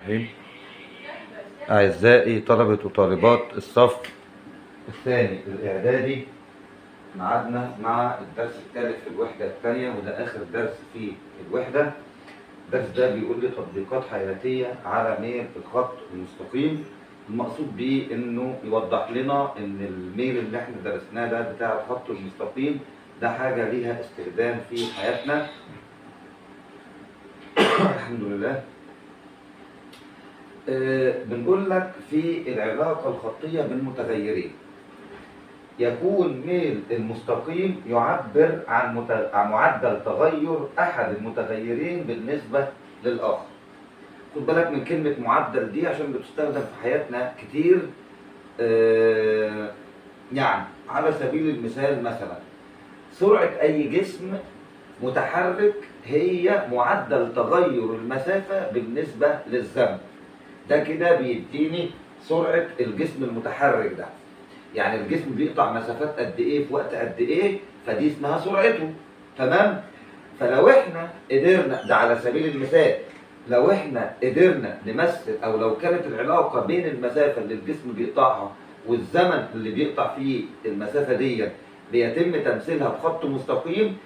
الرحيم أعزائي طلبة وطالبات الصف الثاني الإعدادي معادنا مع الدرس الثالث في الوحدة الثانية وده آخر درس في الوحدة الدرس ده بيقول لي تطبيقات حياتية على ميل الخط المستقيم المقصود بيه إنه يوضح لنا إن الميل اللي إحنا درسناه ده بتاع الخط المستقيم ده حاجة ليها استخدام في حياتنا الحمد لله آه، بنقول لك في العلاقة الخطية بالمتغيرين يكون ميل المستقيم يعبر عن مت- عن معدل تغير أحد المتغيرين بالنسبة للآخر خد بالك من كلمة معدل دي عشان بتستخدم في حياتنا كتير آه، يعني على سبيل المثال مثلا سرعة أي جسم متحرك هي معدل تغير المسافة بالنسبة للزمن ده كده بيديني سرعة الجسم المتحرك ده يعني الجسم بيقطع مسافات قد ايه في وقت قد ايه فدي اسمها سرعته تمام فلو احنا قدرنا ده على سبيل المثال لو احنا قدرنا نمثل او لو كانت العلاقة بين المسافة اللي الجسم بيقطعها والزمن اللي بيقطع فيه المسافة دي بيتم تمثيلها بخط مستقيم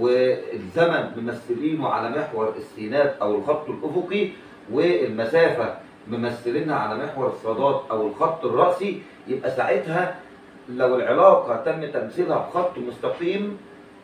والزمن ممثلينه على محور السينات او الخط الافقي والمسافة ممثلينها على محور الصادات او الخط الرأسي يبقى ساعتها لو العلاقة تم تمثيلها بخط مستقيم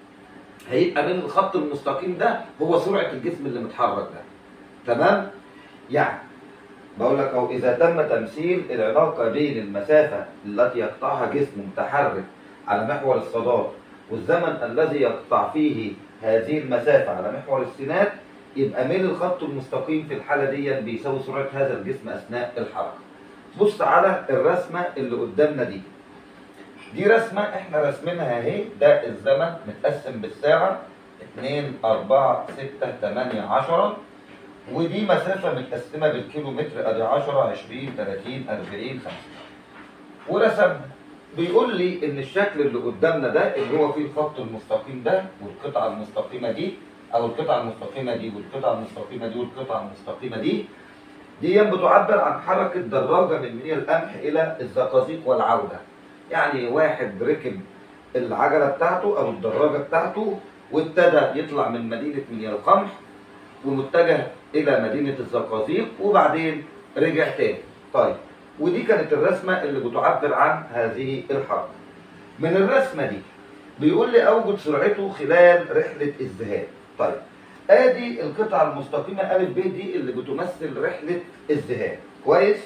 هيبقى من الخط المستقيم ده هو سرعة الجسم اللي متحرك ده تمام؟ يعني بقول لك اهو اذا تم تمثيل العلاقة بين المسافة التي يقطعها جسم متحرك على محور الصادات والزمن الذي يقطع فيه هذه المسافة على محور السينات يبقى ميل الخط المستقيم في الحالة دي بيساوي سرعة هذا الجسم أثناء الحركة. بص على الرسمة اللي قدامنا دي. دي رسمة احنا راسمينها اهي ده الزمن متقسم بالساعة 2 4 6 8 10 ودي مسافة متقسمة بالكيلو متر ادي 10 20 30 40 50 ورسمنا بيقول لي ان الشكل اللي قدامنا ده اللي هو فيه الخط المستقيم ده والقطعة المستقيمة دي او القطعة المستقيمة دي والقطعة المستقيمة دي والقطعة المستقيمة دي دي بتعبر عن حركة دراجة من منيا القمح إلى الزقازيق والعودة يعني واحد ركب العجلة بتاعته أو الدراجة بتاعته وابتدى يطلع من مدينة منيا القمح ومتجه إلى مدينة الزقازيق وبعدين رجع تاني طيب ودي كانت الرسمة اللي بتعبر عن هذه الحركة من الرسمة دي بيقول لي أوجد سرعته خلال رحلة الذهاب طيب ادي القطعة المستقيمة أ ب دي اللي بتمثل رحلة الذهاب كويس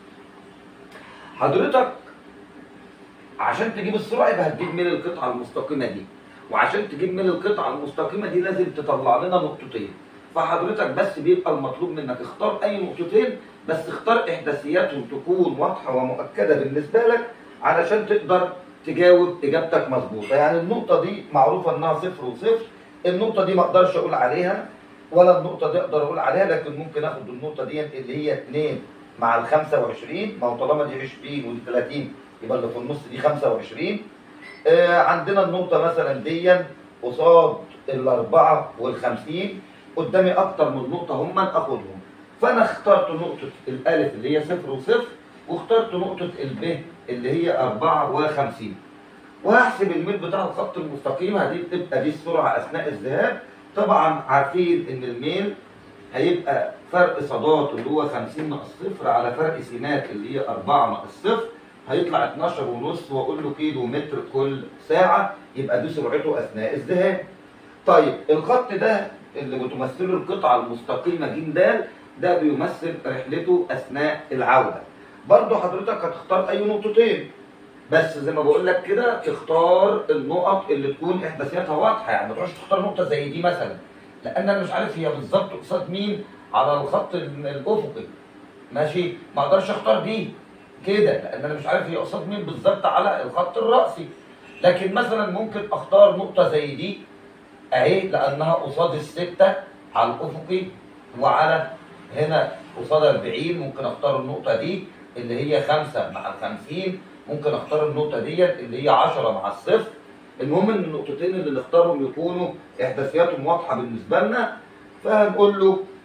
حضرتك عشان تجيب السرعة يبقى هتجيب من القطعة المستقيمة دي وعشان تجيب من القطعة المستقيمة دي لازم تطلع لنا نقطتين فحضرتك بس بيبقى المطلوب منك اختار اي نقطتين بس اختار احداثياتهم تكون واضحة ومؤكدة بالنسبة لك علشان تقدر تجاوب اجابتك مظبوطة يعني النقطة دي معروفة انها صفر وصفر النقطة دي ما اقدرش اقول عليها ولا النقطة دي اقدر اقول عليها لكن ممكن اخد النقطة دي اللي هي 2 مع ال 25 ما هو طالما دي 20 ودي 30 يبقى اللي في النص دي 25 آه عندنا النقطة مثلا دي قصاد ال 4 وال 50 قدامي اكتر من نقطة هم اخدهم فانا اخترت نقطة الالف اللي هي صفر وصفر واخترت نقطة الب اللي هي 54 وهحسب الميل بتاع الخط المستقيم هدي تبقى دي السرعه اثناء الذهاب طبعا عارفين ان الميل هيبقى فرق صادات اللي هو 50 ناقص صفر على فرق سينات اللي هي 4 ناقص صفر هيطلع 12 ونص واقول له كيلو متر كل ساعه يبقى دي سرعته اثناء الذهاب. طيب الخط ده اللي بتمثله القطعه المستقيمه ج د ده بيمثل رحلته اثناء العوده. برضه حضرتك هتختار اي نقطتين بس زي ما بقول لك كده تختار النقط اللي تكون احداثياتها واضحه يعني ما تروحش تختار نقطه زي دي مثلا لان انا مش عارف هي بالظبط قصاد مين على الخط الافقي ماشي ما اقدرش اختار دي كده لان انا مش عارف هي قصاد مين بالظبط على الخط الراسي لكن مثلا ممكن اختار نقطه زي دي اهي لانها قصاد السته على الافقي وعلى هنا قصاد 40 ممكن اختار النقطه دي اللي هي 5 مع ال 50 ممكن اختار النقطة ديت اللي هي 10 مع الصفر المهم ان النقطتين اللي نختارهم يكونوا احداثياتهم واضحة بالنسبة لنا فهنقول له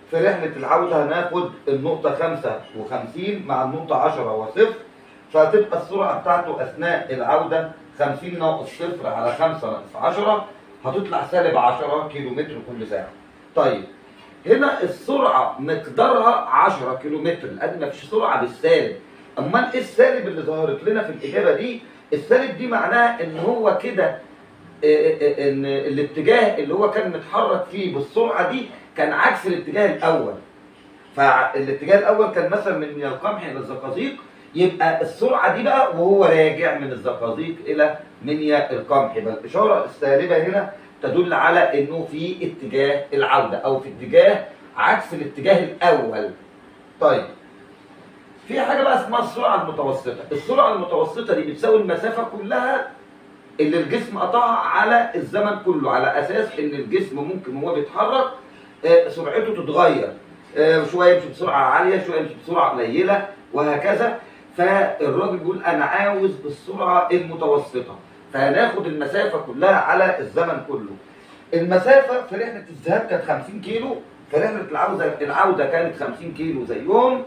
في رحلة العودة هناخد النقطة 55 مع النقطة 10 وصفر فهتبقى السرعة بتاعته أثناء العودة 50 ناقص صفر على 5 ناقص 10 هتطلع سالب 10 كيلو متر كل ساعة. طيب هنا السرعة مقدارها 10 كيلو متر لأن مفيش سرعة بالسالب. أمال إيه السالب اللي ظهرت لنا في الإجابة دي؟ السالب دي معناها إن هو كده آه، آه، ان الاتجاه اللي هو كان متحرك فيه بالسرعه دي كان عكس الاتجاه الاول فالاتجاه الاول كان مثلا من القمح الى الزقازيق يبقى السرعه دي بقى وهو راجع من الزقازيق الى منيا القمح يبقى الاشاره السالبه هنا تدل على انه في اتجاه العوده او في اتجاه عكس الاتجاه الاول طيب في حاجه بقى اسمها السرعه المتوسطه السرعه المتوسطه دي بتساوي المسافه كلها اللي الجسم قطعها على الزمن كله على اساس ان الجسم ممكن وهو بيتحرك آه، سرعته تتغير آه، شويه يمشي بسرعه عاليه شويه يمشي بسرعه قليله وهكذا فالراجل بيقول انا عاوز السرعه المتوسطه فهناخد المسافه كلها على الزمن كله المسافه في رحله الذهاب كانت 50 كيلو في رحله العوده العوده كانت 50 كيلو زيهم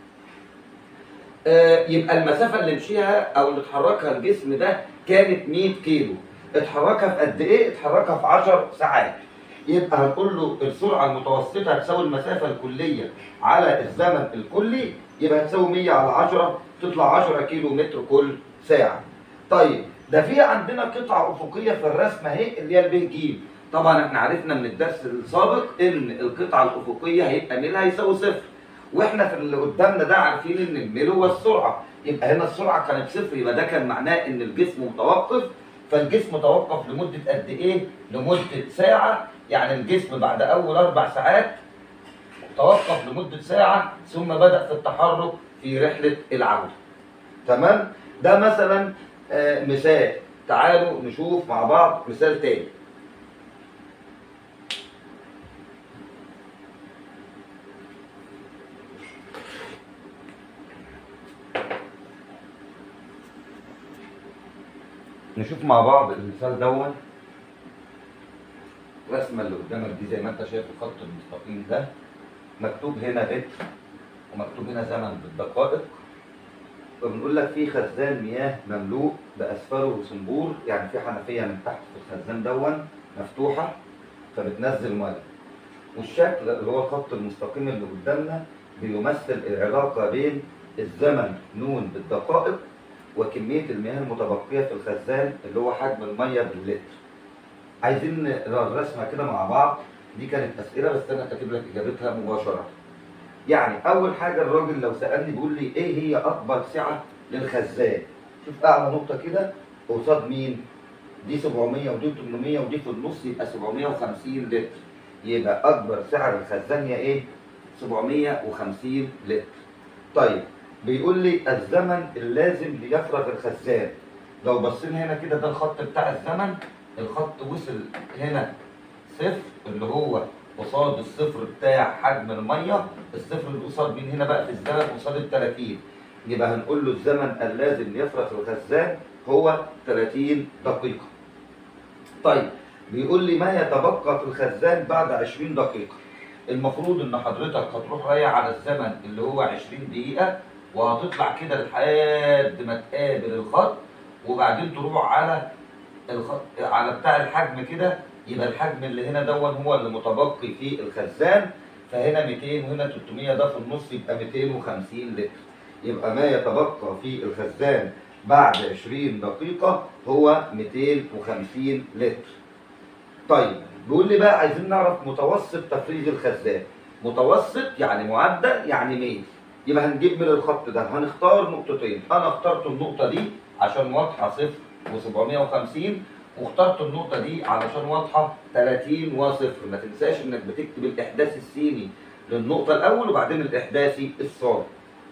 آه، يبقى المسافه اللي مشيها او اللي اتحركها الجسم ده كانت 100 كيلو اتحركها في قد ايه اتحركها في 10 ساعات يبقى هنقول له السرعه المتوسطه هتساوي المسافه الكليه على الزمن الكلي يبقى هتساوي 100 على 10 تطلع 10 كيلو متر كل ساعه طيب ده في عندنا قطعه افقيه في الرسمه اهي اللي هي الب ج طبعا احنا عرفنا من الدرس السابق ان القطعه الافقيه هيبقى ميلها يساوي صفر واحنا في اللي قدامنا ده عارفين ان الميل هو السرعه يبقى هنا السرعه كانت صفر يبقى ده كان معناه ان الجسم متوقف فالجسم توقف لمده قد ايه؟ لمده ساعه يعني الجسم بعد اول اربع ساعات توقف لمده ساعه ثم بدا في التحرك في رحله العوده. تمام؟ ده مثلا آه، مثال تعالوا نشوف مع بعض مثال تاني. نشوف مع بعض المثال دون الرسمه اللي قدامك دي زي ما انت شايف الخط المستقيم ده مكتوب هنا لتر ومكتوب هنا زمن بالدقائق فبنقول لك في خزان مياه مملوء باسفله صنبور يعني في حنفيه من تحت في الخزان دون مفتوحه فبتنزل ميه والشكل اللي هو الخط المستقيم اللي قدامنا بيمثل العلاقه بين الزمن نون بالدقائق وكمية المياه المتبقية في الخزان اللي هو حجم المية باللتر. عايزين نقرا الرسمة كده مع بعض دي كانت أسئلة بس أنا كاتب لك إجابتها مباشرة. يعني أول حاجة الراجل لو سألني بيقول لي إيه هي أكبر سعة للخزان؟ شوف أعلى نقطة كده قصاد مين؟ دي 700 ودي 800 ودي في النص يبقى 750 لتر. يبقى أكبر سعة للخزان هي إيه؟ 750 لتر. طيب بيقول لي الزمن اللازم ليفرغ الخزان لو بصينا هنا كده ده الخط بتاع الزمن الخط وصل هنا صفر اللي هو قصاد الصفر بتاع حجم الميه الصفر اللي قصاد مين هنا بقى في الزمن قصاد ال 30 يبقى هنقول له الزمن اللازم ليفرغ الخزان هو 30 دقيقه طيب بيقول لي ما يتبقى في الخزان بعد 20 دقيقه المفروض ان حضرتك هتروح رايح على الزمن اللي هو 20 دقيقه وهتطلع كده لحد ما تقابل الخط وبعدين تروح على الخط على بتاع الحجم كده يبقى الحجم اللي هنا دون هو اللي متبقي في الخزان فهنا 200 وهنا 300 ده في النص يبقى 250 لتر يبقى ما يتبقى في الخزان بعد 20 دقيقة هو 250 لتر طيب بيقول لي بقى عايزين نعرف متوسط تفريغ الخزان متوسط يعني معدل يعني ميل يبقى هنجيب من الخط ده هنختار نقطتين انا اخترت النقطة دي عشان واضحة صفر و750 واخترت النقطة دي علشان واضحة 30 وصفر ما تنساش انك بتكتب الاحداث السيني للنقطة الاول وبعدين الاحداثي الصاد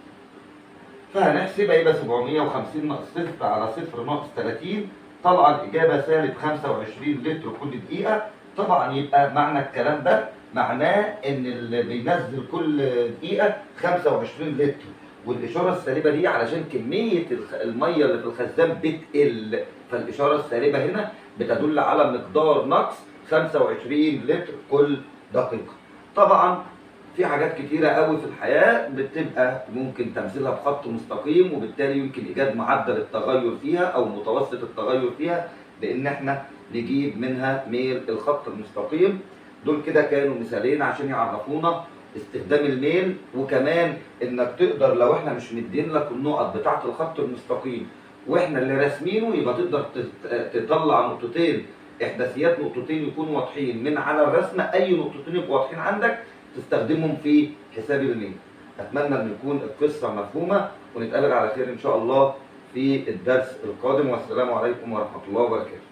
فهنحسبها يبقى 750 ناقص صفر على صفر ناقص 30 طبعا الإجابة سالب 25 لتر كل دقيقة طبعا يبقى معنى الكلام ده معناه ان اللي بينزل كل دقيقه 25 لتر والاشاره السالبه دي علشان كميه الخ- الميه اللي في الخزان بتقل فالاشاره السالبه هنا بتدل على مقدار نقص 25 لتر كل دقيقه طبعا في حاجات كتيرة قوي في الحياة بتبقى ممكن تمثيلها بخط مستقيم وبالتالي يمكن إيجاد معدل التغير فيها أو متوسط التغير فيها بإن إحنا نجيب منها ميل الخط المستقيم دول كده كانوا مثالين عشان يعرفونا استخدام الميل وكمان انك تقدر لو احنا مش مدين لك النقط بتاعه الخط المستقيم واحنا اللي راسمينه يبقى تقدر تت- تطلع نقطتين احداثيات نقطتين يكونوا واضحين من على الرسمه اي نقطتين يبقوا واضحين عندك تستخدمهم في حساب الميل اتمنى ان يكون القصه مفهومه ونتقابل على خير ان شاء الله في الدرس القادم والسلام عليكم ورحمه الله وبركاته